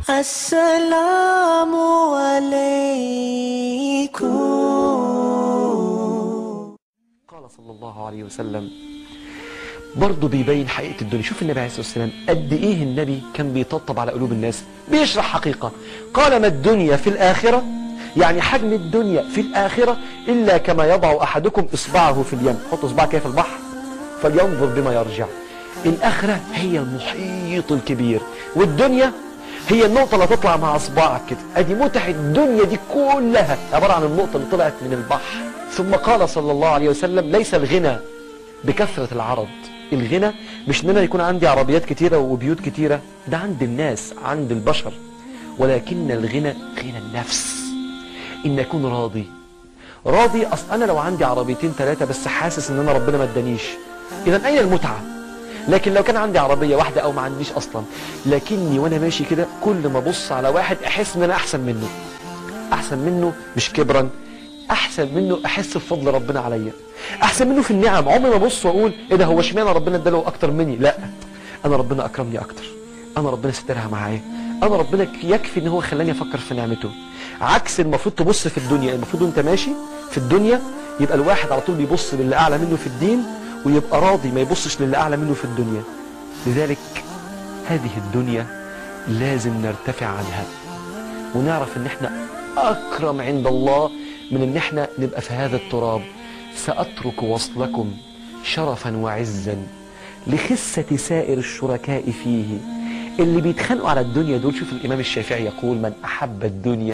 السلام عليكم قال صلى الله عليه وسلم برضه بيبين حقيقة الدنيا شوف النبي عليه الصلاة والسلام قد ايه النبي كان بيطبطب على قلوب الناس بيشرح حقيقة قال ما الدنيا في الآخرة يعني حجم الدنيا في الآخرة إلا كما يضع أحدكم إصبعه في اليم حط إصبعك كده في البحر فلينظر بما يرجع الآخرة هي المحيط الكبير والدنيا هي النقطة اللي تطلع مع إصبعك كده أدي متع الدنيا دي كلها عبارة عن النقطة اللي طلعت من البحر ثم قال صلى الله عليه وسلم ليس الغنى بكثرة العرض الغنى مش ان انا يكون عندي عربيات كتيرة وبيوت كتيرة ده عند الناس عند البشر ولكن الغنى غنى النفس ان اكون راضي راضي اصل انا لو عندي عربيتين ثلاثة بس حاسس ان انا ربنا ما ادانيش اذا اين المتعة لكن لو كان عندي عربية واحدة او ما عنديش اصلا لكني وانا ماشي كده كل ما ابص على واحد احس ان انا احسن منه احسن منه مش كبرا احسن منه احس بفضل ربنا عليا احسن منه في النعم عمري ما ابص واقول ايه ده هو اشمعنى ربنا اداله اكتر مني لا انا ربنا اكرمني اكتر انا ربنا سترها معايا انا ربنا يكفي ان هو خلاني افكر في نعمته عكس المفروض تبص في الدنيا المفروض وانت ماشي في الدنيا يبقى الواحد على طول بيبص للي اعلى منه في الدين ويبقى راضي ما يبصش للي اعلى منه في الدنيا لذلك هذه الدنيا لازم نرتفع عنها ونعرف ان احنا اكرم عند الله من ان احنا نبقى في هذا التراب ساترك وصلكم شرفا وعزا لخسة سائر الشركاء فيه اللي بيتخانقوا على الدنيا دول شوف الامام الشافعي يقول من احب الدنيا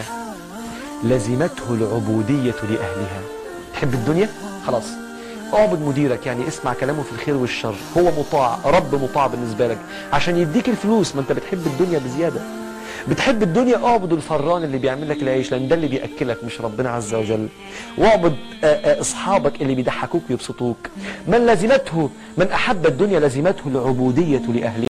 لزمته العبودية لأهلها تحب الدنيا؟ خلاص اعبد مديرك يعني اسمع كلامه في الخير والشر هو مطاع رب مطاع بالنسبة لك عشان يديك الفلوس ما انت بتحب الدنيا بزيادة بتحب الدنيا اعبد الفران اللي بيعمل لك العيش لان ده اللي بياكلك مش ربنا عز وجل واعبد آه، آه، اصحابك اللي بيضحكوك ويبسطوك من لزمته من احب الدنيا لزمته العبوديه لاهلها